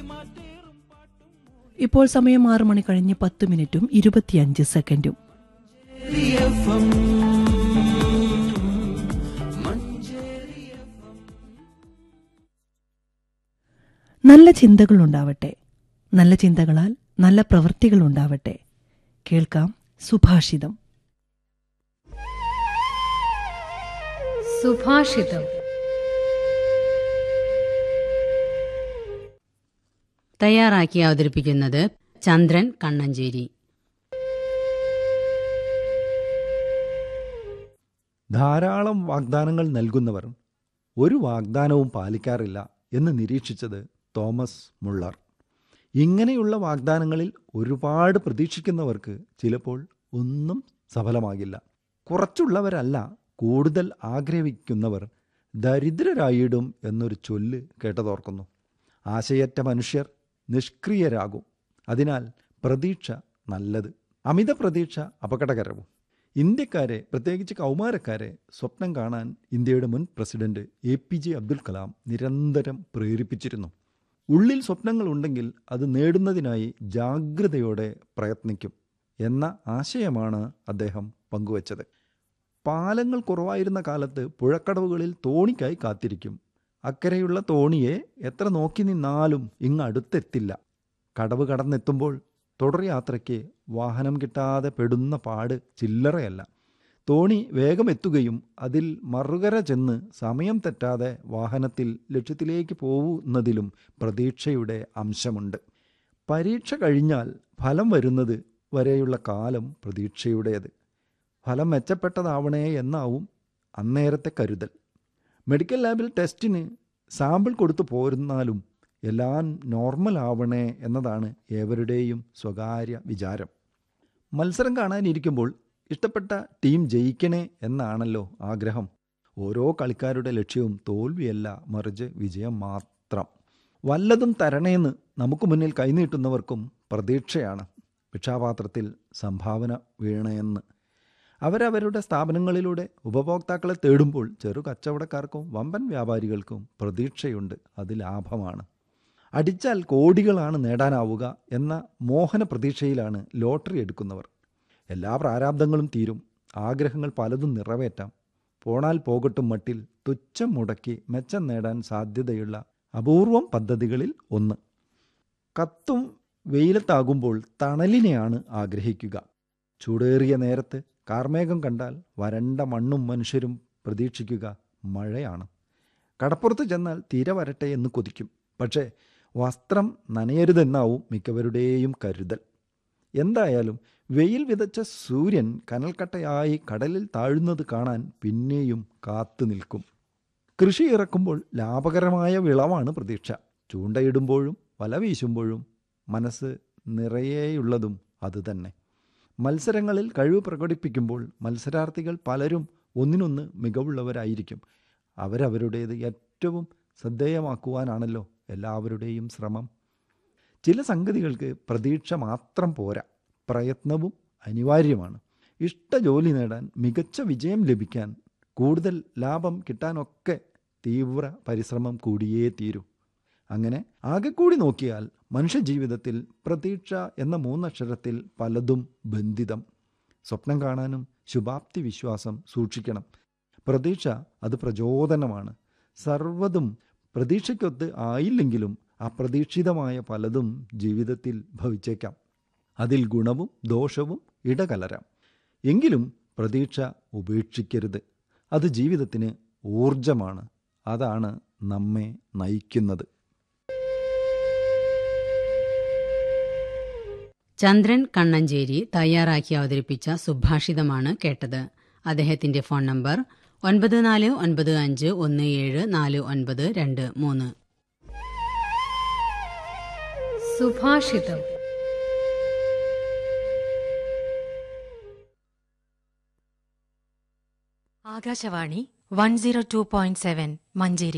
ഇപ്പോൾ സമയം ആറ് മണി കഴിഞ്ഞ് പത്ത് മിനിറ്റും ഇരുപത്തിയഞ്ച് സെക്കൻഡും നല്ല ചിന്തകൾ ഉണ്ടാവട്ടെ നല്ല ചിന്തകളാൽ നല്ല പ്രവൃത്തികൾ ഉണ്ടാവട്ടെ കേൾക്കാം സുഭാഷിതം സുഭാഷിതം തയ്യാറാക്കി അവതരിപ്പിക്കുന്നത് ചന്ദ്രൻ കണ്ണഞ്ചേരി ധാരാളം വാഗ്ദാനങ്ങൾ നൽകുന്നവർ ഒരു വാഗ്ദാനവും പാലിക്കാറില്ല എന്ന് നിരീക്ഷിച്ചത് തോമസ് മുള്ളർ ഇങ്ങനെയുള്ള വാഗ്ദാനങ്ങളിൽ ഒരുപാട് പ്രതീക്ഷിക്കുന്നവർക്ക് ചിലപ്പോൾ ഒന്നും സഫലമാകില്ല കുറച്ചുള്ളവരല്ല കൂടുതൽ ആഗ്രഹിക്കുന്നവർ ദരിദ്രരായിടും എന്നൊരു ചൊല്ല് കേട്ടതോർക്കുന്നു ആശയറ്റ മനുഷ്യർ നിഷ്ക്രിയരാകും അതിനാൽ പ്രതീക്ഷ നല്ലത് അമിത പ്രതീക്ഷ അപകടകരവും ഇന്ത്യക്കാരെ പ്രത്യേകിച്ച് കൗമാരക്കാരെ സ്വപ്നം കാണാൻ ഇന്ത്യയുടെ മുൻ president A P J Abdul Kalam നിരന്തരം പ്രേരിപ്പിച്ചിരുന്നു ഉള്ളിൽ സ്വപ്നങ്ങൾ ഉണ്ടെങ്കിൽ അത് നേടുന്നതിനായി ജാഗ്രതയോടെ പ്രയത്നിക്കും എന്ന ആശയമാണ് അദ്ദേഹം പങ്കുവച്ചത് പാലങ്ങൾ കുറവായിരുന്ന കാലത്ത് പുഴക്കടവുകളിൽ തോണിക്കായി കാത്തിരിക്കും അക്കരെയുള്ള തോണിയെ എത്ര നോക്കി നിന്നാലും ഇങ്ങ് അടുത്തെത്തില്ല കടവ് കടന്നെത്തുമ്പോൾ തുടർ യാത്രയ്ക്ക് വാഹനം കിട്ടാതെ പെടുന്ന പാട് ചില്ലറയല്ല തോണി വേഗം എത്തുകയും അതിൽ മറുകര ചെന്ന് സമയം തെറ്റാതെ വാഹനത്തിൽ ലക്ഷ്യത്തിലേക്ക് പോകുന്നതിലും പ്രതീക്ഷയുടെ അംശമുണ്ട് പരീക്ഷ കഴിഞ്ഞാൽ ഫലം വരുന്നത് വരെയുള്ള കാലം പ്രതീക്ഷയുടേത് ഫലം മെച്ചപ്പെട്ടതാവണേ എന്നാവും അന്നേരത്തെ കരുതൽ മെഡിക്കൽ ലാബിൽ ടെസ്റ്റിന് സാമ്പിൾ കൊടുത്തു പോരുന്നാലും എല്ലാം നോർമൽ ആവണേ എന്നതാണ് ഏവരുടെയും സ്വകാര്യ വിചാരം മത്സരം കാണാനിരിക്കുമ്പോൾ ഇഷ്ടപ്പെട്ട ടീം ജയിക്കണേ എന്നാണല്ലോ ആഗ്രഹം ഓരോ കളിക്കാരുടെ ലക്ഷ്യവും തോൽവിയല്ല മറിച്ച് വിജയം മാത്രം വല്ലതും തരണേന്ന് നമുക്ക് മുന്നിൽ കൈനീട്ടുന്നവർക്കും പ്രതീക്ഷയാണ് ഭിക്ഷാപാത്രത്തിൽ സംഭാവന വീണയെന്ന് അവരവരുടെ സ്ഥാപനങ്ങളിലൂടെ ഉപഭോക്താക്കളെ തേടുമ്പോൾ ചെറു കച്ചവടക്കാർക്കും വമ്പൻ വ്യാപാരികൾക്കും പ്രതീക്ഷയുണ്ട് അത് ലാഭമാണ് അടിച്ചാൽ കോടികളാണ് നേടാനാവുക എന്ന മോഹന പ്രതീക്ഷയിലാണ് ലോട്ടറി എടുക്കുന്നവർ എല്ലാ പ്രാരാബ്ദങ്ങളും തീരും ആഗ്രഹങ്ങൾ പലതും നിറവേറ്റാം പോണാൽ പോകട്ടും മട്ടിൽ തുച്ഛം മുടക്കി മെച്ചം നേടാൻ സാധ്യതയുള്ള അപൂർവം പദ്ധതികളിൽ ഒന്ന് കത്തും വെയിലത്താകുമ്പോൾ തണലിനെയാണ് ആഗ്രഹിക്കുക ചൂടേറിയ നേരത്ത് കാർമേഘം കണ്ടാൽ വരണ്ട മണ്ണും മനുഷ്യരും പ്രതീക്ഷിക്കുക മഴയാണ് കടപ്പുറത്ത് ചെന്നാൽ തീരെ വരട്ടെ എന്ന് കൊതിക്കും പക്ഷേ വസ്ത്രം നനയരുതെന്നാവും മിക്കവരുടെയും കരുതൽ എന്തായാലും വെയിൽ വിതച്ച സൂര്യൻ കനൽക്കട്ടയായി കടലിൽ താഴുന്നത് കാണാൻ പിന്നെയും കാത്തു നിൽക്കും കൃഷി ഇറക്കുമ്പോൾ ലാഭകരമായ വിളവാണ് പ്രതീക്ഷ ചൂണ്ടയിടുമ്പോഴും വല വീശുമ്പോഴും മനസ്സ് നിറയെയുള്ളതും അതുതന്നെ മത്സരങ്ങളിൽ കഴിവ് പ്രകടിപ്പിക്കുമ്പോൾ മത്സരാർത്ഥികൾ പലരും ഒന്നിനൊന്ന് മികവുള്ളവരായിരിക്കും അവരവരുടേത് ഏറ്റവും ശ്രദ്ധേയമാക്കുവാനാണല്ലോ എല്ലാവരുടെയും ശ്രമം ചില സംഗതികൾക്ക് പ്രതീക്ഷ മാത്രം പോരാ പ്രയത്നവും അനിവാര്യമാണ് ഇഷ്ട ജോലി നേടാൻ മികച്ച വിജയം ലഭിക്കാൻ കൂടുതൽ ലാഭം കിട്ടാനൊക്കെ തീവ്ര പരിശ്രമം കൂടിയേ തീരൂ അങ്ങനെ ആകെ കൂടി നോക്കിയാൽ മനുഷ്യജീവിതത്തിൽ പ്രതീക്ഷ എന്ന മൂന്നക്ഷരത്തിൽ പലതും ബന്ധിതം സ്വപ്നം കാണാനും ശുഭാപ്തി വിശ്വാസം സൂക്ഷിക്കണം പ്രതീക്ഷ അത് പ്രചോദനമാണ് സർവ്വതും പ്രതീക്ഷയ്ക്കൊത്ത് ആയില്ലെങ്കിലും അപ്രതീക്ഷിതമായ പലതും ജീവിതത്തിൽ ഭവിച്ചേക്കാം അതിൽ ഗുണവും ദോഷവും ഇടകലരാം എങ്കിലും പ്രതീക്ഷ ഉപേക്ഷിക്കരുത് അത് ജീവിതത്തിന് ഊർജമാണ് അതാണ് നമ്മെ നയിക്കുന്നത് ചന്ദ്രൻ കണ്ണഞ്ചേരി തയ്യാറാക്കി അവതരിപ്പിച്ച സുഭാഷിതമാണ് കേട്ടത് അദ്ദേഹത്തിന്റെ ഫോൺ നമ്പർ ഒൻപത് നാല് ഒൻപത് അഞ്ച് ഒന്ന് ഏഴ് നാല് ഒൻപത് രണ്ട് മൂന്ന് സുഭാഷിതം Akashvani one zero two point seven Manjeri